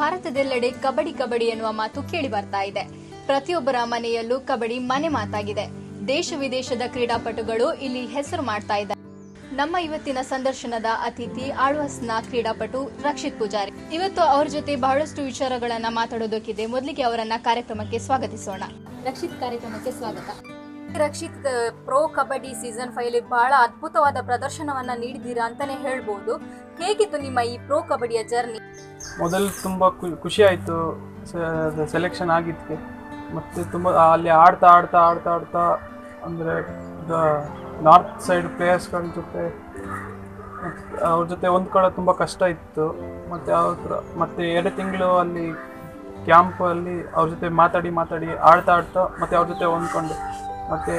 ಭಾರತದೆಲ್ಲೆಡೆ ಕಬಡ್ಡಿ ಕಬಡ್ಡಿ ಎನ್ನುವ ಮಾತು ಕೇಳಿ ಬರ್ತಾ ಇದೆ ಪ್ರತಿಯೊಬ್ಬರ ಮನೆಯಲ್ಲೂ ಕಬಡ್ಡಿ ಮನೆ ಮಾತಾಗಿದೆ ದೇಶ ವಿದೇಶದ ಕ್ರೀಡಾಪಟುಗಳು ಇಲ್ಲಿ ಹೆಸರು ಮಾಡ್ತಾ ಇದ್ದಾರೆ ನಮ್ಮ ಇವತ್ತಿನ ಸಂದರ್ಶನದ ಅತಿಥಿ ಆಳ್ವಾಸ್ನ ಕ್ರೀಡಾಪಟು ರಕ್ಷಿತ್ ಪೂಜಾರಿ ಇವತ್ತು ಅವ್ರ ಜೊತೆ ಬಹಳಷ್ಟು ವಿಚಾರಗಳನ್ನ ಮಾತಾಡೋದಕ್ಕಿದೆ ಮೊದಲಿಗೆ ಅವರನ್ನ ಕಾರ್ಯಕ್ರಮಕ್ಕೆ ಸ್ವಾಗತಿಸೋಣ ರಕ್ಷಿತ್ ಕಾರ್ಯಕ್ರಮಕ್ಕೆ ಸ್ವಾಗತ Rakshith pro kabaddi season five ಬಹಳ ಅದ್ಭುತವಾದ ಪ್ರದರ್ಶನವನ್ನ ನೀಡಿದ್ದೀರಾ ಅಂತಾನೆ ಹೇಳ್ಬೋದು ಹೇಗಿತ್ತು ನಿಮ್ಮ ಈ ಪ್ರೋ ಕಬಡ್ಡಿಯ ಜರ್ನಿ ಮೊದಲು ತುಂಬ ಖುಷಿ ಆಯಿತು ಸೆಲೆಕ್ಷನ್ ಆಗಿದ್ದಕ್ಕೆ ಮತ್ತು ತುಂಬ ಅಲ್ಲಿ ಆಡ್ತಾ ಆಡ್ತಾ ಆಡ್ತಾ ಆಡ್ತಾ ಅಂದರೆ ನಾರ್ತ್ ಸೈಡ್ ಪ್ಲೇಯರ್ಸ್ಗಳ ಜೊತೆ ಮತ್ತ್ ಅವ್ರ ಜೊತೆ ಹೊಂದ್ಕೊಳ್ಳೋದು ತುಂಬ ಕಷ್ಟ ಇತ್ತು ಮತ್ತು ಅವ್ರ ಮತ್ತು ಎರಡು ತಿಂಗಳು ಅಲ್ಲಿ ಕ್ಯಾಂಪಲ್ಲಿ ಅವ್ರ ಜೊತೆ ಮಾತಾಡಿ ಮಾತಾಡಿ ಆಡ್ತಾ ಆಡ್ತಾ ಮತ್ತು ಅವ್ರ ಜೊತೆ ಹೊಂದ್ಕೊಂಡು ಮತ್ತು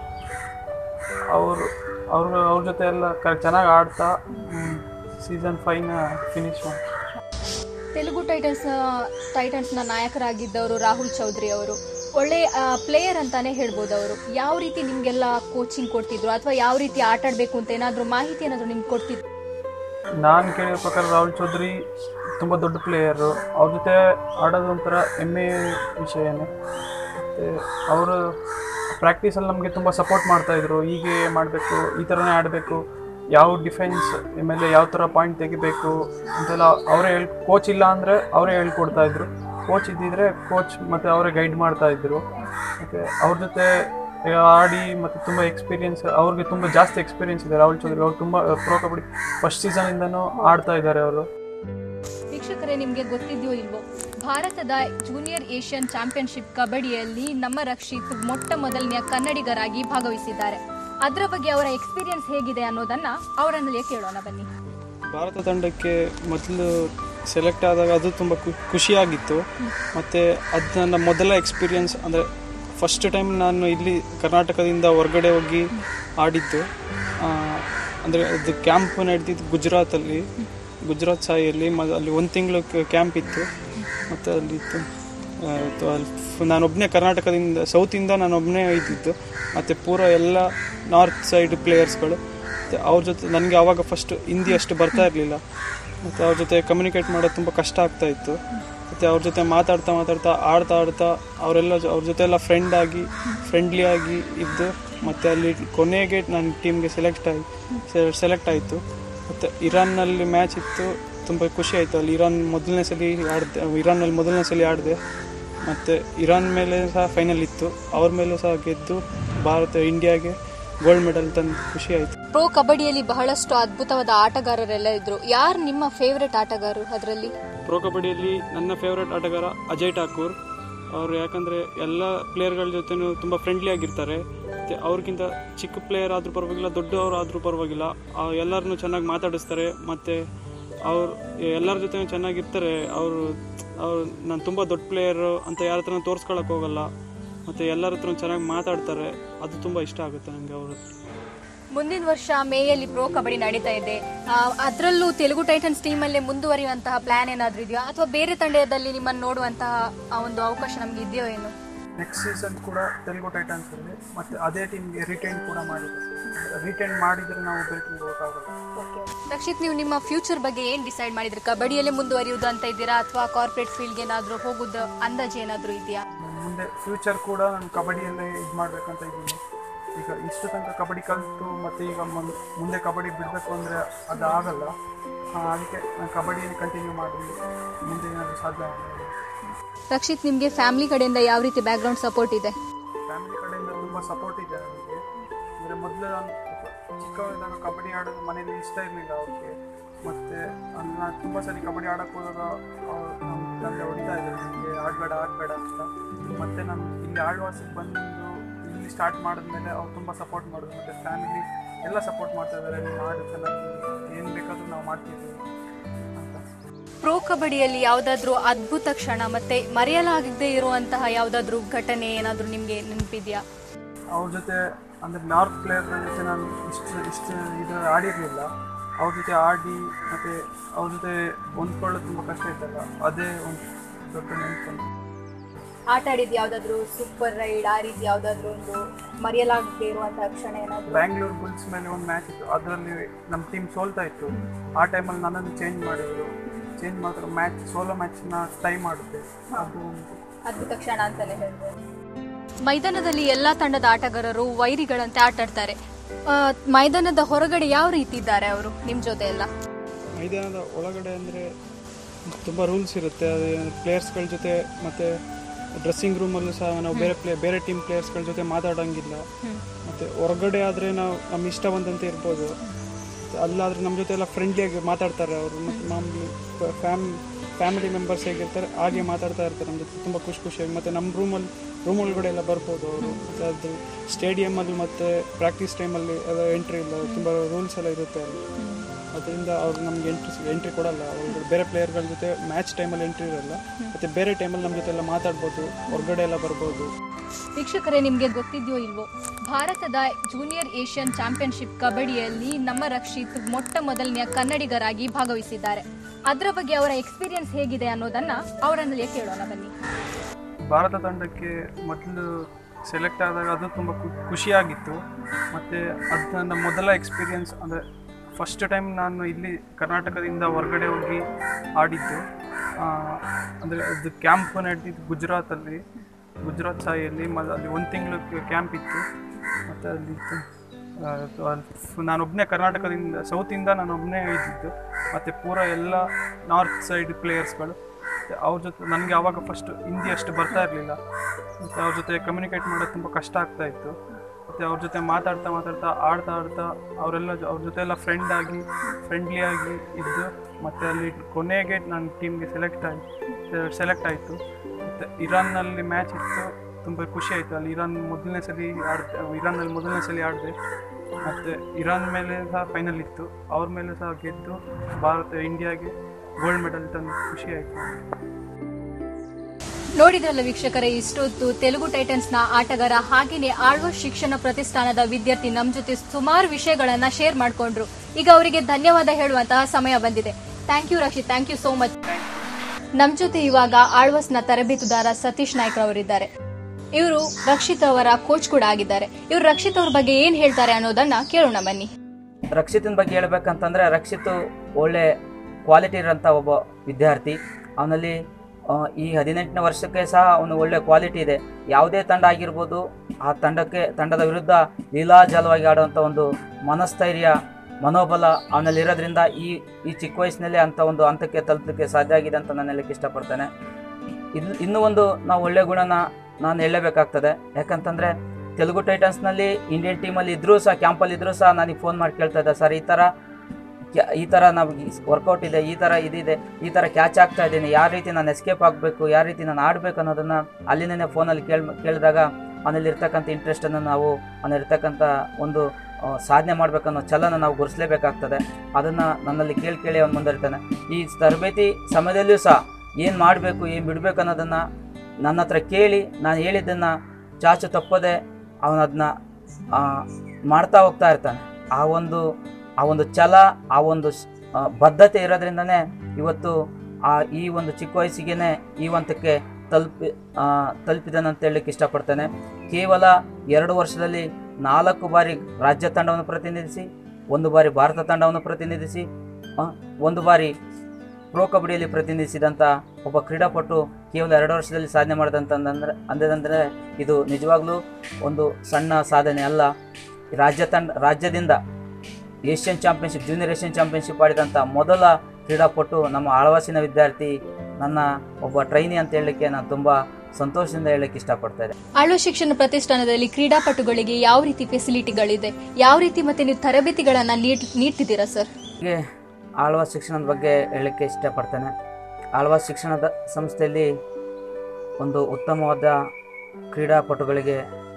ಅವರು ಅವ್ರ ಅವ್ರ ಜೊತೆ ಎಲ್ಲ ಕ ಚೆನ್ನಾಗಿ ಆಡ್ತಾ ಸೀಸನ್ ಫೈವ್ನ ಫಿನಿಶ್ ಮಾಡಿ ತೆಲುಗು ಟೈಟನ್ಸ್ ಟೈಟನ್ಸ್ನ ನಾಯಕರಾಗಿದ್ದವರು ರಾಹುಲ್ ಚೌಧರಿ ಅವರು ಒಳ್ಳೆ ಪ್ಲೇಯರ್ ಅಂತಾನೆ ಹೇಳ್ಬೋದು ಅವರು ಯಾವ ರೀತಿ ನಿಮ್ಗೆಲ್ಲ ಕೋಚಿಂಗ್ ಕೊಡ್ತಿದ್ರು ಅಥವಾ ಯಾವ ರೀತಿ ಆಟ ಆಡಬೇಕು ಅಂತ ಏನಾದರೂ ಮಾಹಿತಿ ಏನಾದರೂ ನಿಮ್ಗೆ ಕೊಡ್ತಿದ್ರು ನಾನು ಕೇಳಿರೋ ಪ್ರಕಾರ ರಾಹುಲ್ ಚೌಧರಿ ತುಂಬ ದೊಡ್ಡ ಪ್ಲೇಯರು ಅವ್ರ ಜೊತೆ ಆಡೋದು ಒಂಥರ ಹೆಮ್ಮೆ ವಿಷಯನೇ ಮತ್ತು ಅವರು ಪ್ರಾಕ್ಟೀಸಲ್ಲಿ ನಮಗೆ ತುಂಬ ಸಪೋರ್ಟ್ ಮಾಡ್ತಾಯಿದ್ರು ಹೀಗೆ ಮಾಡಬೇಕು ಈ ಥರನೇ ಆಡಬೇಕು ಯಾವ ಡಿಫೆನ್ಸ್ ಆಮೇಲೆ ಯಾವ ಥರ ಪಾಯಿಂಟ್ ತೆಗಿಬೇಕು ಅಂತೆಲ್ಲ ಅವರೇ ಹೇಳಿ ಕೋಚ್ ಇಲ್ಲ ಅಂದರೆ ಅವರೇ ಹೇಳ್ಕೊಡ್ತಾ ಇದ್ರು ಕೋಚ್ ಇದ್ದಿದ್ರೆ ಕೋಚ್ ಮತ್ತು ಅವರೇ ಗೈಡ್ ಮಾಡ್ತಾ ಇದ್ರು ಮತ್ತು ಅವ್ರ ಜೊತೆ ಆಡಿ ಮತ್ತು ತುಂಬ ಎಕ್ಸ್ಪೀರಿಯನ್ಸ್ ಅವ್ರಿಗೆ ತುಂಬ ಜಾಸ್ತಿ ಎಕ್ಸ್ಪೀರಿಯನ್ಸ್ ಇದೆ ರಾಹುಲ್ ಚೌಧರಿ ಅವ್ರು ತುಂಬ ಪ್ರೋ ಕಬಡ್ಡಿ ಫಸ್ಟ್ ಸೀಸನಿಂದನೂ ಆಡ್ತಾ ಇದ್ದಾರೆ ಅವರು ವೀಕ್ಷಕರೇ ನಿಮಗೆ ಗೊತ್ತಿದೆಯೋ ಇಲ್ವೋ ಭಾರತದ ಜೂನಿಯರ್ ಏಷ್ಯನ್ ಚಾಂಪಿಯನ್ಶಿಪ್ ಕಬಡ್ಡಿಯಲ್ಲಿ ನಮ್ಮ ರಕ್ಷಿತ್ ಮೊಟ್ಟ ಮೊದಲನೆಯ ಕನ್ನಡಿಗರಾಗಿ ಭಾಗವಹಿಸಿದ್ದಾರೆ ಅದರ ಬಗ್ಗೆ ಅವರ ಎಕ್ಸ್ಪೀರಿಯನ್ಸ್ ಹೇಗಿದೆ ಅನ್ನೋದನ್ನ ಅವರನ್ನಲ್ಲೇ ಕೇಳೋಣ ಬನ್ನಿ ಭಾರತ ತಂಡಕ್ಕೆ ಮೊದಲು ಸೆಲೆಕ್ಟ್ ಆದಾಗ ಅದು ತುಂಬ ಖುಷಿಯಾಗಿತ್ತು ಮತ್ತು ಅದು ನನ್ನ ಮೊದಲ ಎಕ್ಸ್ಪೀರಿಯನ್ಸ್ ಅಂದರೆ ಫಸ್ಟ್ ಟೈಮ್ ನಾನು ಇಲ್ಲಿ ಕರ್ನಾಟಕದಿಂದ ಹೊರಗಡೆ ಹೋಗಿ ಆಡಿದ್ದು ಅಂದರೆ ಅದು ಕ್ಯಾಂಪ್ ನಡೆದಿದ್ದು ಗುಜರಾತಲ್ಲಿ ಗುಜರಾತ್ ಸಾಯಿಯಲ್ಲಿ ಮ ಅಲ್ಲಿ ಒಂದು ತಿಂಗಳು ಕ್ಯಾಂಪ್ ಇತ್ತು ಮತ್ತು ಅಲ್ಲಿ ಇತ್ತು ಆ, ತ- ಅಲ್ಲಿ ಫು- ನಾನೊಬ್ಬನೇ ಕರ್ನಾಟಕದಿಂದ ಸೌತಿಂದ ನಾನೊಬ್ಬನೇ ಇದ್ದಿದ್ದು ಮತ್ತು ಪೂರ ಎಲ್ಲ ನಾರ್ತ್ ಸೈಡ್ ಪ್ಲೇಯರ್ಸ್ಗಳು ಮತ್ತು ಅವ್ರ ಜೊತೆ ನನಗೆ ಆವಾಗ ಫಸ್ಟ್ ಹಿಂದಿ ಅಷ್ಟು ಬರ್ತಾ ಇರಲಿಲ್ಲ ಮತ್ತು ಅವ್ರ ಜೊತೆ ಕಮ್ಯುನಿಕೇಟ್ ಮಾಡೋದು ತುಂಬ ಕಷ್ಟ ಆಗ್ತಾ ಇತ್ತು ಮತ್ತು ಅವ್ರ ಜೊತೆ ಮಾತಾಡ್ತಾ ಮಾತಾಡ್ತಾ ಆಡ್ತಾ ಆಡ್ತಾ ಅವರೆಲ್ಲ ಅವ್ರ ಜೊತೆ ಎಲ್ಲ ಫ್ರೆಂಡ್ ಆಗಿ ಫ್ರೆಂಡ್ಲಿ ಆಗಿ ಇದ್ದು ಮತ್ತು ಅಲ್ಲಿ ಕೊನೆಗೆ ನನ್ನ ಟೀಮ್ಗೆ ಸೆಲೆಕ್ಟ್ ಆಗಿ ಸೆಲೆಕ್ಟ್ ಆಯಿತು ಮತ್ತು ಇರಾನ್ನಲ್ಲಿ ಮ್ಯಾಚ್ ಇತ್ತು ತುಂಬ ಖುಷಿ ಆಯಿತು ಅಲ್ಲಿ ಇರಾನ್ ಮೊದಲನೇ ಸಲ ಆಡಿದೆ ಇರಾನ್ನಲ್ಲಿ ಮೊದಲನೇ ಸಲ ಆಡಿದೆ ಮತ್ತು ಇರಾನ್ ಮೇಲೆ ಸಹ ಫೈನಲ್ ಇತ್ತು ಅವ್ರ ಮೇಲೂ ಸಹ ಗೆದ್ದು ಭಾರತ ಇಂಡಿಯಾಗೆ ಗೋಲ್ಡ್ ಮೆಡಲ್ ತಂದು ಖುಷಿ ಆಯಿತು ಪ್ರೋ ಕಬಡ್ಡಿಯಲ್ಲಿ ಬಹಳಷ್ಟು ಅದ್ಭುತವಾದ ಆಟಗಾರರೆಲ್ಲ ಇದ್ರು ಯಾರು ನಿಮ್ಮ ಫೇವರೆಟ್ ಆಟಗಾರರು ಅದರಲ್ಲಿ ಪ್ರೋ ಕಬಡ್ಡಿಯಲ್ಲಿ ನನ್ನ ಫೇವ್ರೆಟ್ ಆಟಗಾರ ಅಜಯ್ ಠಾಕೂರ್ ಅವರು ಯಾಕಂದರೆ ಎಲ್ಲ ಪ್ಲೇಯರ್ಗಳ ಜೊತೆನೂ ತುಂಬ ಫ್ರೆಂಡ್ಲಿ ಆಗಿರ್ತಾರೆ ಮತ್ತು ಅವ್ರಿಗಿಂತ ಚಿಕ್ಕ ಪ್ಲೇಯರ್ ಆದರೂ ಪರವಾಗಿಲ್ಲ ದೊಡ್ಡವರು ಆದರೂ ಪರವಾಗಿಲ್ಲ ಎಲ್ಲರನ್ನೂ ಚೆನ್ನಾಗಿ ಮಾತಾಡಿಸ್ತಾರೆ ಮತ್ತು ಅವ್ರು ಎಲ್ಲರ ಜೊತೆ ಚೆನ್ನಾಗಿರ್ತಾರೆ ಅವರು ಅವ್ರು ನಾನು ತುಂಬ ದೊಡ್ಡ ಪ್ಲೇಯರು ಅಂತ ಯಾರ ಹತ್ರ ತೋರಿಸ್ಕೊಳಕ್ಕೆ ಹೋಗಲ್ಲ ಮತ್ತು ಎಲ್ಲರ ಹತ್ರ ಚೆನ್ನಾಗಿ ಮಾತಾಡ್ತಾರೆ ಅದು ತುಂಬ ಇಷ್ಟ ಆಗುತ್ತೆ ನನಗೆ ಅವ್ರ ಹತ್ರ ಮುಂದಿನ ವರ್ಷ ಮೇಯಲ್ಲಿ ಪ್ರೋ ಕಬಡ್ಡಿ ನಡೀತಾ ಇದೆ ಅದರಲ್ಲೂ ತೆಲುಗು ಟೈಟನ್ಸ್ ಟೀಮಲ್ಲೇ ಮುಂದುವರಿಯುವಂತಹ ಪ್ಲಾನ್ ಏನಾದರೂ ಇದೆಯಾ ಅಥವಾ ಬೇರೆ ತಂಡದಲ್ಲಿ ನಿಮ್ಮನ್ನು ನೋಡುವಂತಹ ಆ ಒಂದು ಅವಕಾಶ ನಮ್ಗೆ ಇದೆಯೋ ಏನು ನೆಕ್ಸ್ಟ್ ಸೀಸನ್ ಕೂಡ ತೆಲುಗು ಟೈಟನ್ಸ್ ಅಲ್ಲಿ ಮತ್ತೆ ಅದೇ ಟೀಮ್ಗೆ ರಿಟೈನ್ ಕೂಡ ಮಾಡಿದೆ ರಿಟೈನ್ ಮಾಡಿದ್ರೆ ನಾವು ಬೇರೆ ಟೀಮ್ಗೆ ಹೋಗೋಕ್ಕಾಗಲ್ಲ ರಕ್ಷಿತ್ ನೀವು ನಿಮ್ಮ ಫ್ಯೂಚರ್ ಬಗ್ಗೆ ಏನು ಡಿಸೈಡ್ ಮಾಡಿದ್ರಿ ಕಬಡ್ಡಿಯಲ್ಲೇ ಮುಂದುವರಿಯುವುದು ಅಂತ ಇದ್ದೀರಾ ಅಥವಾ ಕಾರ್ಪೊರೇಟ್ ಫೀಲ್ಡ್ಗೆ ಏನಾದರೂ ಹೋಗೋದು ಅಂದಾಜು ಏನಾದರೂ ಇದೆಯಾ ಮುಂದೆ ಫ್ಯೂಚರ್ ಕೂಡ ನಾನು ಕಬಡ್ಡಿಯಲ್ಲೇ ಇದು ಮಾಡಬೇಕಂತ ಇದ್ದೀನಿ ಈಗ ಇಷ್ಟು ತನಕ ಕಬಡ್ಡಿ ಕಲಿತು ಮತ್ತು ಈಗ ಮುನ್- ಮುಂದೆ ಕಬಡ್ಡಿ ಬಿಡಬೇಕು ಅಂದರೆ ಅದು ಆಗಲ್ಲ ಆ, ಅದಕ್ಕೆ ನಾನು ಕಬಡ್ಡಿಯಲ್ಲಿ ಕಂಟಿನ್ಯೂ ಮಾಡಿ ಮುಂದೆ ಏನಾದರೂ ಸಾಧ್ಯ ಆಗ್ಬೋದು. ರಕ್ಷಿತ್ ನಿಮಗೆ ಫ್ಯಾಮಿಲಿ ಕಡೆಯಿಂದ ಯಾವ ರೀತಿ ಬ್ಯಾಕ್ಗ್ರೌಂಡ್ ಸಪೋರ್ಟ್ ಇದೆ ಫ್ಯಾಮಿಲಿ ಕಡೆಯಿಂದ ತುಂಬ ಸಪೋರ್ಟ್ ಇದೆ ನನಗೆ ಅಂದರೆ ಮೊದಲು ನಾನು ಚಿಕ್ಕವರಿದ್ದಾಗ ಕಬಡ್ಡಿ ಆಡೋದು ಮನೇಲಿ ಇಷ್ಟ ಇರಲಿಲ್ಲ ಅವ್ರಿಗೆ ಮತ್ತು ನಾನು ತುಂಬ ಸರಿ ಕಬಡ್ಡಿ ಆಡೋಕ್ಕೆ ಹೋದಾಗ ಅವ್ರು ನಮ್ಮ ತಂದೆ ಹೊಡಿತಾ ಇದ್ದಾರೆ ನನಗೆ ಆಡಬೇಡ ಆಡಬೇಡ ಅಂತ ಮತ್ತು ನಾನು ಇಲ್ಲಿ ಆಳ್ವಾಸಕ್ಕೆ ಬಂದು ಇಲ್ಲಿ ಸ್ಟಾರ್ಟ್ ಮಾಡಿದ್ಮೇಲೆ ಅವ್ರು ತುಂಬ ಸಪೋರ್ಟ್ ಮಾಡೋದು ಮತ್ತು ಫ್ಯಾಮಿಲಿ ಎಲ್ಲ ಸಪೋರ್ಟ್ ಮಾಡ್ತಾ ಇದ್ದಾರೆ ನೀವು ಆಡು ಚೆನ್ನಾಗಿ ಏನು ಬೇಕಾದರೂ ನಾವು ಮಾಡ್ತಿದ್ದೀವಿ ಅಂತ ಪ್ರೋ ಕಬಡ್ಡಿಯಲ್ಲಿ ಯಾವುದಾದ್ರೂ ಅದ್ಭುತ ಕ್ಷಣ ಮತ್ತೆ ಮರೆಯಲಾಗದೇ ಇರುವಂತಹ ಯಾವುದಾದ್ರೂ ಘಟನೆ ಏನಾದರೂ ನಿಮಗೆ ನೆನಪಿದೆಯಾ ಅವ್ರ ಜೊತೆ ಅಂದರೆ ನಾರ್ತ್ ಪ್ಲೇಯರ್ಗಳ ಜೊತೆ ನಾನು ಇಷ್ಟು ಇಷ್ಟು ಇದು ಆಡಿರಲಿಲ್ಲ ಅವ್ರ ಜೊತೆ ಆಡಿ ಮತ್ತು ಅವ್ರ ಜೊತೆ ಹೊಂದ್ಕೊಳ್ಳೋದು ತುಂಬ ಕಷ್ಟ ಇತ್ತಲ್ಲ ಅದೇ ಒಂದು ದೊಡ್ಡ ನೆನಪು ಆಟ ಆಡಿದ ಯಾವುದಾದ್ರೂ ಸೂಪರ್ ರೈಡ್ ಆ ರೀತಿ ಯಾವುದಾದ್ರೂ ಒಂದು ಮರೆಯಲಾಗದೇ ಇರುವಂತಹ ಕ್ಷಣ ಏನಾದರೂ ಬ್ಯಾಂಗ್ಳೂರ್ ಬುಲ್ಸ್ ಮೇಲೆ ಒಂದು ಮ್ಯಾಚ್ ಇತ್ತು ಅದರಲ್ಲಿ ನಮ್ಮ ಟೀಮ್ ಸೋಲ್ತಾ ಇತ್ತು ಆ ಟೈಮಲ್ಲಿ ನನ್ನನ್ನು ಚೇಂಜ್ ಮಾಡಿದ್ರು ಚೇಂಜ್ ಮಾಡ್ತಾರೆ ಮ್ಯಾಚ್ ಸೋಲೋ ಮ್ಯಾಚ್ನ ಟೈ ಮಾಡುತ್ತೆ ಅದು ಒಂದು ಅದ್ಭುತ ಕ್ಷಣ ಅಂತಾನೆ ಹೇಳ್ಬೋದು ಮೈದಾನದಲ್ಲಿ ಎಲ್ಲಾ ತಂಡದ ಆಟಗಾರರು ವೈರಿಗಳಂತೆ ಆಟಾಡ್ತಾರೆ ಆ, ಮೈದಾನದ ಹೊರಗಡೆ ಯಾವ ರೀತಿ ಇದ್ದಾರೆ ಅವರು ನಿಮ್ ಜೊತೆ ಎಲ್ಲ ಮೈದಾನದ ಒಳಗಡೆ ಅಂದರೆ ತುಂಬ ರೂಲ್ಸ್ ಇರುತ್ತೆ ಅದು ಪ್ಲೇಯರ್ಸ್ಗಳ ಜೊತೆ ಮತ್ತು ಡ್ರೆಸ್ಸಿಂಗ್ ರೂಮಲ್ಲೂ ಸಹ ನಾವು ಬೇರೆ ಪ್ಲೇ ಬೇರೆ ಟೀಮ್ ಪ್ಲೇಯರ್ಸ್ಗಳ ಜೊತೆ ಮಾತಾಡೋಂಗಿಲ್ಲ ಮತ್ತು ಹೊರಗಡೆ ಆದರೆ ನಾವು ನಮ್ಮ ಇಷ್ಟ ಬಂದಂತೆ ಇರ್ಬೋದು ಅಲ್ಲಾದರೆ ನಮ್ಮ ಜೊತೆ ಎಲ್ಲ ಫ್ರೆಂಡ್ಲಿಯಾಗಿ ಮಾತಾಡ್ತಾರೆ ಅವರು ಮತ್ತು ಮಾಮೂಲಿ ಫ್ಯಾಮ್ ಫ್ಯಾಮಿಲಿ ಮೆಂಬರ್ಸ್ ಹೇಗಿರ್ತಾರೆ ಹಾಗೆ ಮಾತಾಡ್ತಾ ಇರ್ತಾರೆ ನಮ್ಮ ಜೊತೆ ತುಂಬ ಖುಷಿ ಖುಷಿಯಾಗಿ ಮತ್ತು ನಮ್ಮ ರೂಮಲ್ಲಿ ರೂಮ್ ಒಳಗಡೆ ಎಲ್ಲ ಬರ್ಬೋದು ಅವರು ಮತ್ತು ಅದು ಸ್ಟೇಡಿಯಮಲ್ಲಿ ಮತ್ತು ಪ್ರಾಕ್ಟೀಸ್ ಟೈಮಲ್ಲಿ ಎಲ್ಲ ಎಂಟ್ರಿ ಇಲ್ಲ ತುಂಬ ರೂಲ್ಸ್ ಎಲ್ಲ ಇರುತ್ತೆ ಅಲ್ಲಿ ಅದರಿಂದ ಅವ್ರು ನಮ್ಗೆ ಎಂಟ್ರಿ ಎಂಟ್ರಿ ಕೊಡಲ್ಲ ಅವ್ರು ಬೇರೆ ಪ್ಲೇಯರ್ಗಳ ಜೊತೆ ಮ್ಯಾಚ್ ಟೈಮಲ್ಲಿ ಎಂಟ್ರಿ ಇರಲ್ಲ ಮತ್ತು ಬೇರೆ ಟೈಮಲ್ಲಿ ನಮ್ಮ ಜೊತೆ ಎಲ್ಲ ಮಾತಾಡ್ಬೋದು ಹೊರಗಡೆ ಎಲ್ಲ ಬರ್ಬೋದು ವೀಕ್ಷಕರೇ ನಿಮಗೆ ಗೊತ್ತಿದೆಯೋ ಇಲ್ವೋ ಭಾರತದ ಜೂನಿಯರ್ ಏಷ್ಯನ್ ಚಾಂಪಿಯನ್ಶಿಪ್ ಕಬಡ್ಡಿಯಲ್ಲಿ ನಮ್ಮ ರಕ್ಷಿತ್ ಮೊಟ್ಟ ಮೊದಲನೆಯ ಕನ್ನಡಿಗರಾಗಿ ಭಾಗವಹಿಸಿದ್ದಾರೆ ಅದರ ಬಗ್ಗೆ ಅವರ ಎಕ್ಸ್ಪೀರಿಯನ್ಸ್ ಹೇಗಿದೆ ಅನ್ನೋದನ್ನ ಅವರನ್ನಲ್ಲೇ ಕೇಳೋಣ ಬನ್ನಿ ಭಾರತ ತಂಡಕ್ಕೆ ಮೊದಲು ಸೆಲೆಕ್ಟ್ ಆದಾಗ ಅದು ತುಂಬ ಖುಷಿಯಾಗಿತ್ತು ಮತ್ತು ಅದು ನನ್ನ ಮೊದಲ ಎಕ್ಸ್ಪೀರಿಯನ್ಸ್ ಅಂದರೆ ಫಸ್ಟ್ ಟೈಮ್ ನಾನು ಇಲ್ಲಿ ಕರ್ನಾಟಕದಿಂದ ಹೊರಗಡೆ ಹೋಗಿ ಆಡಿದ್ದು ಅಂದರೆ ಅದು ಕ್ಯಾಂಪ್ ನಡೆದಿದ್ದು ಗುಜರಾತಲ್ಲಿ ಗುಜರಾತ್ ಸಾಯಿಯಲ್ಲಿ ಮ ಅಲ್ಲಿ ಒಂದು ತಿಂಗಳು ಕ್ಯಾಂಪ್ ಇತ್ತು ಮತ್ತು ಅಲ್ಲಿ ತು- ಆ, ಅದು ಅಲ್ಲಿ ಫು- ನಾನೊಬ್ಬನೇ ಕರ್ನಾಟಕದಿಂದ ಸೌತಿಂದ ನಾನೊಬ್ಬನೇ ಇದ್ದಿದ್ದು ಮತ್ತು ಪೂರ ಎಲ್ಲ ನಾರ್ತ್ ಸೈಡ್ ಪ್ಲೇಯರ್ಸ್ಗಳು ಮತ್ತು ಅವ್ರ ಜೊತೆ ನನಗೆ ಆವಾಗ ಫಸ್ಟ್ ಹಿಂದಿ ಅಷ್ಟು ಬರ್ತಾ ಇರಲಿಲ್ಲ ಮತ್ತು ಅವ್ರ ಜೊತೆ ಕಮ್ಯುನಿಕೇಟ್ ಮಾಡೋದು ತುಂಬ ಕಷ್ಟ ಆಗ್ತಾ ಇತ್ತು ಮತ್ತು ಅವ್ರ ಜೊತೆ ಮಾತಾಡ್ತಾ ಮಾತಾಡ್ತಾ ಆಡ್ತಾ ಆಡ್ತಾ ಅವರೆಲ್ಲ ಅವ್ರ ಜೊತೆ ಎಲ್ಲ ಫ್ರೆಂಡ್ ಆಗಿ ಫ್ರೆಂಡ್ಲಿಯಾಗಿ ಇದ್ದು ಮತ್ತು ಅಲ್ಲಿ ಕೊನೆಗೆ ನನ್ನ ಟೀಮ್ಗೆ ಸೆಲೆಕ್ಟ್ ಆಯ್ತು ಸೆಲೆಕ್ಟ್ ಆಯಿತು ಮತ್ತು ಇರಾನ್ನಲ್ಲಿ ಮ್ಯಾಚ್ ಇತ್ತು ತುಂಬ ಖುಷಿ ಆಯಿತು ಅಲ್ಲಿ ಇರಾನ್ ಮೊದಲನೇ ಸಲ ಆಡಿದೆ ಇರಾನಲ್ಲಿ ಮೊದಲನೇ ಸಲ ಆಡಿದೆ ಮತ್ತು ಇರಾನ್ ಮೇಲೆ ಸಹ ಫೈನಲ್ ಇತ್ತು ಅವ್ರ ಮೇಲೆ ಸಹ ಗೆದ್ದು ಭಾರತ ಇಂಡಿಯಾಗೆ ಗೋಲ್ಡ್ ಮೆಡಲ್ ತಂದು ಖುಷಿ ಆಯಿತು ನೋಡಿದ್ರಲ್ಲ ವೀಕ್ಷಕರೇ ಇಷ್ಟೊತ್ತು ತೆಲುಗು ಟೈಟನ್ಸ್ನ ಆಟಗಾರ ಹಾಗೇನೆ ಆಳ್ವ ಶಿಕ್ಷಣ ಪ್ರತಿಷ್ಠಾನದ ವಿದ್ಯಾರ್ಥಿ ನಮ್ ಜೊತೆ ಸುಮಾರು ವಿಷಯಗಳನ್ನ ಶೇರ್ ಮಾಡ್ಕೊಂಡ್ರು ಈಗ ಅವರಿಗೆ ಧನ್ಯವಾದ ಹೇಳುವಂತಹ ಸಮಯ ಬಂದಿದೆ thank you Rakshith thank you so much ನಮ್ ಜೊತೆ ಇವಾಗ ಆಳ್ವಸ್ನ ತರಬೇತುದಾರ ಸತೀಶ್ ನಾಯ್ಕ್ ಅವರಿದ್ದಾರೆ ಇವರು ರಕ್ಷಿತ್ ಅವರ ಕೋಚ್ ಕೂಡ ಆಗಿದ್ದಾರೆ ಇವರು ರಕ್ಷಿತ್ ಅವ್ರ ಬಗ್ಗೆ ಏನ್ ಹೇಳ್ತಾರೆ ಅನ್ನೋದನ್ನ ಕೇಳೋಣ ಬನ್ನಿ ರಕ್ಷಿತನ ಬಗ್ಗೆ ಹೇಳ್ಬೇಕಂತಂದ್ರೆ ರಕ್ಷಿತ್ ಒಳ್ಳೆ ಕ್ವಾಲಿಟಿ ಇರೋಂಥ ಒಬ್ಬ ವಿದ್ಯಾರ್ಥಿ ಅವನಲ್ಲಿ ಆ, ಈ ಹದಿನೆಂಟನೇ ವರ್ಷಕ್ಕೆ ಸಹ ಅವನು ಒಳ್ಳೆ ಕ್ವಾಲಿಟಿ ಇದೆ ಯಾವುದೇ ತಂಡ ಆಗಿರ್ಬೋದು ಆ ತಂಡಕ್ಕೆ ತಂಡದ ವಿರುದ್ಧ ಲೀಲಾಜಲವಾಗಿ ಆಡುವಂಥ ಒಂದು ಮನಸ್ಥೈರ್ಯ ಮನೋಬಲ ಅವನಲ್ಲಿರೋದ್ರಿಂದ ಈ ಈ ಚಿಕ್ಕ ವಯಸ್ಸಿನಲ್ಲಿ ಅಂಥ ಒಂದು ಹಂತಕ್ಕೆ ತಲುಪಲಿಕ್ಕೆ ಸಾಧ್ಯ ಆಗಿದೆ ಅಂತ ನಾನು ಹೇಳಕ್ಕೆ ಇಷ್ಟಪಡ್ತೇನೆ ಇದು ಇನ್ನೂ ಒಂದು ನಾವು ಒಳ್ಳೆ ಗುಣನ ನಾನು ಹೇಳಬೇಕಾಗ್ತದೆ ಯಾಕಂತಂದರೆ ತೆಲುಗು ಟೈಟನ್ಸ್ನಲ್ಲಿ ಇಂಡಿಯನ್ ಟೀಮಲ್ಲಿ ಇದ್ದರೂ ಸಹ ಕ್ಯಾಂಪಲ್ಲಿ ಇದ್ದರೂ ಸಹ ನನಗೆ ಫೋನ್ ಮಾಡಿ ಕೇಳ್ತಾ ಇದ್ದೆ ಸರ್ ಈ ಥರ ಕ್ಯಾ- ಈ ಥರ ನಮಗೆ ವರ್ಕೌಟ್ ಇದೆ ಈ ಥರ ಇದಿದೆ ಈ ಥರ ಕ್ಯಾಚ್ ಆಗ್ತಾ ಇದ್ದೀನಿ ಯಾವ ರೀತಿ ನಾನು ಎಸ್ಕೇಪ್ ಆಗಬೇಕು ಯಾವ ರೀತಿ ನಾನು ಆಡಬೇಕು ಅನ್ನೋದನ್ನು ಅಲ್ಲಿನೇ ಫೋನಲ್ಲಿ ಕೇಳ್ ಕೇಳಿದಾಗ ಅವನಲ್ಲಿರ್ತಕ್ಕಂಥ ಇಂಟ್ರೆಸ್ಟನ್ನು ನಾವು ಅವನಲ್ಲಿರ್ತಕ್ಕಂಥ ಒಂದು ಆ, ಸಾಧನೆ ಮಾಡಬೇಕನ್ನೋ ಛಲನ ನಾವು ಗುರುಸಲೇಬೇಕಾಗ್ತದೆ ಅದನ್ನು ನನ್ನಲ್ಲಿ ಕೇಳಿ ಕೇಳಿ ಅವನು ಮುಂದುವರಿತಾನೆ ಈ ತರಬೇತಿ ಸಮಯದಲ್ಲಿಯೂ ಸಹ ಏನು ಮಾಡಬೇಕು ಏನು ಬಿಡಬೇಕು ಅನ್ನೋದನ್ನು ನನ್ನ ಹತ್ರ ಕೇಳಿ ನಾನು ಹೇಳಿದ್ದನ್ನು ಚಾಚು ತಪ್ಪದೆ ಅವನದನ್ನ ಮಾಡ್ತಾ ಹೋಗ್ತಾ ಇರ್ತಾನೆ ಆ ಒಂದು ಆ ಒಂದು ಛಲ ಆ ಒಂದು ಸ್- ಆ, ಬದ್ಧತೆ ಇರೋದ್ರಿಂದನೇ ಇವತ್ತು ಆ ಈ ಒಂದು ಚಿಕ್ಕ ವಯಸ್ಸಿಗೆ ಈ ಹಂತಕ್ಕೆ ತಲುಪಿ ಆ, ತಲುಪಿದನಂತ ಹೇಳಲಿಕ್ಕೆ ಇಷ್ಟಪಡ್ತೇನೆ ಕೇವಲ ಎರಡು ವರ್ಷದಲ್ಲಿ ನಾಲ್ಕು ಬಾರಿ ರಾಜ್ಯ ತಂಡವನ್ನು ಪ್ರತಿನಿಧಿಸಿ ಒಂದು ಬಾರಿ ಭಾರತ ತಂಡವನ್ನು ಪ್ರತಿನಿಧಿಸಿ ಆ, ಒಂದು ಬಾರಿ ಪ್ರೋ ಕಬಡ್ಡಿಯಲ್ಲಿ ಪ್ರತಿನಿಧಿಸಿದಂಥ ಒಬ್ಬ ಕ್ರೀಡಾಪಟು ಕೇವಲ ಎರಡು ವರ್ಷದಲ್ಲಿ ಸಾಧನೆ ಮಾಡಿದಂತಂದ್ರೆ ಅಂದದಂದರೆ ಇದು ನಿಜವಾಗ್ಲೂ ಒಂದು ಸಣ್ಣ ಸಾಧನೆ ಅಲ್ಲ ರಾಜ್ಯ ತಂಡ ರಾಜ್ಯದಿಂದ Asian championship junior Asian championship ಆಡಿದಂಥ ಮೊದಲ ಕ್ರೀಡಾಪಟು ನಮ್ಮ ಆಳ್ವಾಸಿನ ವಿದ್ಯಾರ್ಥಿ ನನ್ನ ಒಬ್ಬ ಟ್ರೈನಿ ಅಂತ ಹೇಳಲಿಕ್ಕೆ ನಾನು ತುಂಬ ಸಂತೋಷದಿಂದ ಹೇಳಲಿಕ್ಕೆ ಇಷ್ಟಪಡ್ತಾ ಇದ್ದೆ ಆಳ್ವ ಶಿಕ್ಷಣ ಪ್ರತಿಷ್ಠಾನದಲ್ಲಿ ಕ್ರೀಡಾಪಟುಗಳಿಗೆ ಯಾವ ರೀತಿ ಫೆಸಿಲಿಟಿಗಳಿದೆ ಯಾವ ರೀತಿ ಮತ್ತೆ ನೀವು ತರಬೇತಿಗಳನ್ನ ನೀಡ್- ನೀಡ್ತಿದ್ದೀರಾ ಸರ್ ಹೀಗೆ ಆಳ್ವಾಸ್ ಶಿಕ್ಷಣದ ಬಗ್ಗೆ ಹೇಳಲಿಕ್ಕೆ ಇಷ್ಟಪಡ್ತೇನೆ ಆಳ್ವಾಸ್ ಶಿಕ್ಷಣದ ಸಂಸ್ಥೆಯಲ್ಲಿ ಒಂದು ಉತ್ತಮವಾದ ಕ್ರೀಡಾಪಟುಗಳಿಗೆ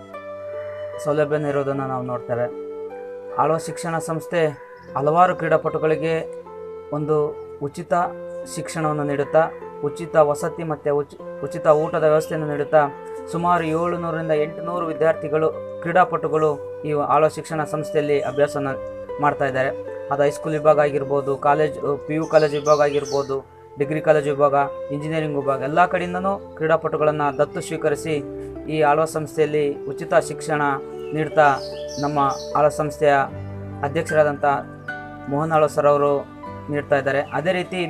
ಸೌಲಭ್ಯ ಇರೋದನ್ನು ನಾವು ನೋಡ್ತೇವೆ ಆಳ್ವಾಸ್ ಶಿಕ್ಷಣ ಸಂಸ್ಥೆ ಹಲವಾರು ಕ್ರೀಡಾಪಟುಗಳಿಗೆ ಒಂದು ಉಚಿತ ಶಿಕ್ಷಣವನ್ನು ನೀಡುತ್ತಾ ಉಚಿತ ವಸತಿ ಮತ್ತು ಉಚಿ ಉಚಿತ ಊಟದ ವ್ಯವಸ್ಥೆಯನ್ನು ನೀಡುತ್ತಾ ಸುಮಾರು ಏಳುನೂರರಿಂದ ಎಂಟುನೂರು ವಿದ್ಯಾರ್ಥಿಗಳು ಕ್ರೀಡಾಪಟುಗಳು ಈ ಆಳ್ವ ಶಿಕ್ಷಣ ಸಂಸ್ಥೆಯಲ್ಲಿ ಅಭ್ಯಾಸನ ಮಾಡ್ತಾ ಇದ್ದಾರೆ ಅದು ಹೈಸ್ಕೂಲ್ ವಿಭಾಗ ಆಗಿರ್ಬೋದು ಕಾಲೇಜ್ ಪಿ ಯು ಕಾಲೇಜ್ ವಿಭಾಗ ಆಗಿರ್ಬೋದು ಡಿಗ್ರಿ ಕಾಲೇಜ್ ವಿಭಾಗ ಇಂಜಿನಿಯರಿಂಗ್ ವಿಭಾಗ ಎಲ್ಲ ಕಡೆಯಿಂದನೂ ಕ್ರೀಡಾಪಟುಗಳನ್ನು ದತ್ತು ಸ್ವೀಕರಿಸಿ ಈ ಆಳ್ವ ಸಂಸ್ಥೆಯಲ್ಲಿ ಉಚಿತ ಶಿಕ್ಷಣ ನೀಡ್ತಾ ನಮ್ಮ ಆಳ್ವ ಸಂಸ್ಥೆಯ ಅಧ್ಯಕ್ಷರಾದಂಥ ಮೋಹನ್ ಆಳ್ವ ಸರ್ ಅವರು ನೀಡ್ತಾ ಇದ್ದಾರೆ ಅದೇ ರೀತಿ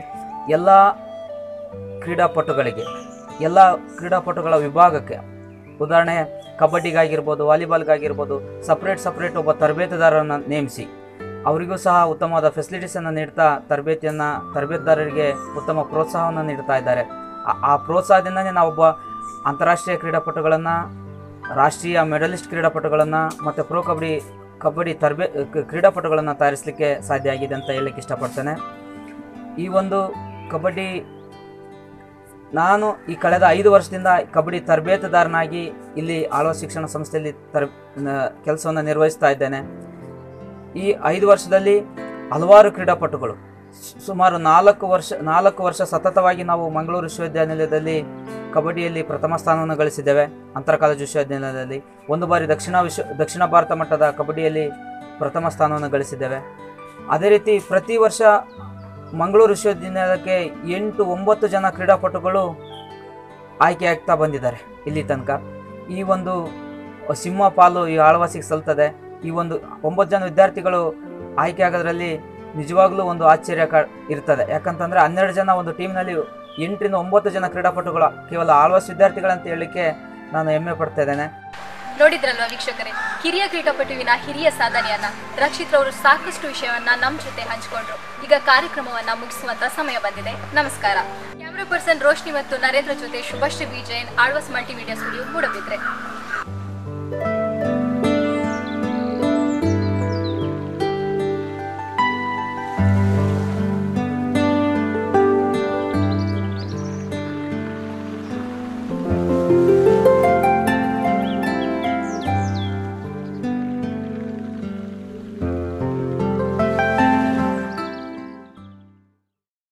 ಎಲ್ಲ ಕ್ರೀಡಾಪಟುಗಳಿಗೆ ಎಲ್ಲ ಕ್ರೀಡಾಪಟುಗಳ ವಿಭಾಗಕ್ಕೆ ಉದಾಹರಣೆ ಕಬಡ್ಡಿಗಾಗಿರ್ಬೋದು ವಾಲಿಬಾಲ್ಗಾಗಿರ್ಬೋದು ಸಪ್ರೇಟ್ ಸಪ್ರೇಟ್ ಒಬ್ಬ ತರಬೇತುದಾರರನ್ನು ನೇಮಿಸಿ ಅವರಿಗೂ ಸಹ ಉತ್ತಮವಾದ ಫೆಸಿಲಿಟೀಸನ್ನು ನೀಡ್ತಾ ತರಬೇತಿಯನ್ನು ತರಬೇತುದಾರರಿಗೆ ಉತ್ತಮ ಪ್ರೋತ್ಸಾಹವನ್ನು ನೀಡ್ತಾ ಇದ್ದಾರೆ ಆ- ಆ ಪ್ರೋತ್ಸಾಹದಿಂದನೇ ನಾವೊಬ್ಬ ಅಂತಾರಾಷ್ಟ್ರೀಯ ಕ್ರೀಡಾಪಟುಗಳನ್ನು ರಾಷ್ಟ್ರೀಯ ಮೆಡಲಿಸ್ಟ್ ಕ್ರೀಡಾಪಟುಗಳನ್ನು ಮತ್ತು ಪ್ರೋ ಕಬಡ್ಡಿ ಕಬಡ್ಡಿ ತರಬೇ ಕ- ಕ್ರೀಡಾಪಟುಗಳನ್ನು ತಯಾರಿಸಲಿಕ್ಕೆ ಸಾಧ್ಯ ಆಗಿದೆ ಅಂತ ಹೇಳಲಿಕ್ಕೆ ಇಷ್ಟಪಡ್ತೇನೆ ಈ ಒಂದು ಕಬಡ್ಡಿ ನಾನು ಈ ಕಳೆದ ಐದು ವರ್ಷದಿಂದ ಕಬಡ್ಡಿ ತರಬೇತುದಾರನಾಗಿ ಇಲ್ಲಿ ಆಳ್ವ ಶಿಕ್ಷಣ ಸಂಸ್ಥೆಯಲ್ಲಿ ತರ ಕೆಲಸವನ್ನು ನಿರ್ವಹಿಸ್ತಾ ಇದ್ದೇನೆ ಈ ಐದು ವರ್ಷದಲ್ಲಿ ಹಲವಾರು ಕ್ರೀಡಾಪಟುಗಳು ಸು- ಸುಮಾರು ನಾಲ್ಕು ವರ್ಷ ನಾಲ್ಕು ವರ್ಷ ಸತತವಾಗಿ ನಾವು ಮಂಗಳೂರು ವಿಶ್ವವಿದ್ಯಾನಿಲಯದಲ್ಲಿ ಕಬಡ್ಡಿಯಲ್ಲಿ ಪ್ರಥಮ ಸ್ಥಾನವನ್ನು ಗಳಿಸಿದ್ದೇವೆ ಅಂತರ ಕಾಲೇಜು ವಿಶ್ವವಿದ್ಯಾನಿಲಯದಲ್ಲಿ ಒಂದು ಬಾರಿ ದಕ್ಷಿಣ ವಿಶ್ವ ದಕ್ಷಿಣ ಭಾರತ ಮಟ್ಟದ ಕಬಡ್ಡಿಯಲ್ಲಿ ಪ್ರಥಮ ಸ್ಥಾನವನ್ನು ಗಳಿಸಿದ್ದೇವೆ ಅದೇ ರೀತಿ ಪ್ರತಿ ವರ್ಷ ಮಂಗಳೂರು ವಿಶ್ವವಿದ್ಯಾನಿಲಯಕ್ಕೆ ಎಂಟು ಒಂಬತ್ತು ಜನ ಕ್ರೀಡಾಪಟುಗಳು ಆಯ್ಕೆ ಆಗ್ತಾ ಬಂದಿದ್ದಾರೆ ಇಲ್ಲಿ ತನಕ ಈ ಒಂದು ಸಿಂಹ ಪಾಲು ಈ ಆಳ್ವಾಸಿಗೆ ಸಲ್ತದೆ ಈ ಒಂದು ಒಂಬತ್ತು ಜನ ವಿದ್ಯಾರ್ಥಿಗಳು ಆಯ್ಕೆ ಆಗೋದ್ರಲ್ಲಿ ನಿಜವಾಗ್ಲೂ ಒಂದು ಆಶ್ಚರ್ಯ ಕ- ಇರ್ತದೆ ಯಾಕಂತಂದ್ರೆ ಹನ್ನೆರಡು ಜನ ಒಂದು ಟೀಮ್ನಲ್ಲಿ ಎಂಟರಿಂದ ಒಂಬತ್ತು ಜನ ಕ್ರೀಡಾಪಟುಗಳು ಕೇವಲ ಆಳ್ವಾಸ್ ವಿದ್ಯಾರ್ಥಿಗಳಂತ ಹೇಳಲಿಕ್ಕೆ ನಾನು ಹೆಮ್ಮೆ ಪಡ್ತಾ ಇದ್ದೇನೆ ನೋಡಿದ್ರಲ್ವಾ ವೀಕ್ಷಕರೇ ಹಿರಿಯ ಕ್ರೀಡಾಪಟುವಿನ ಹಿರಿಯ ಸಾಧನೆಯನ್ನ ರಕ್ಷಿತ್ ಅವರು ಸಾಕಷ್ಟು ವಿಷಯವನ್ನ ನಮ್ಮ ಜೊತೆ ಹಂಚಿಕೊಂಡ್ರು ಈಗ ಕಾರ್ಯಕ್ರಮವನ್ನ ಮುಗಿಸುವಂತ ಸಮಯ ಬಂದಿದೆ ನಮಸ್ಕಾರ ಕ್ಯಾಮ್ರಾ ಪರ್ಸನ್ ರೋಶ್ನಿ ಮತ್ತು ನರೇಂದ್ರ ಜೊತೆ ಶುಭಶ್ರೀ ವಿಜಯನ್ ಆಳ್ವಾಸ್ ಮಲ್ಟಿಮೀಡಿಯಾ ಸ್ಟುಡಿಯೋ ಮೂಡಬಿದ್ರೆ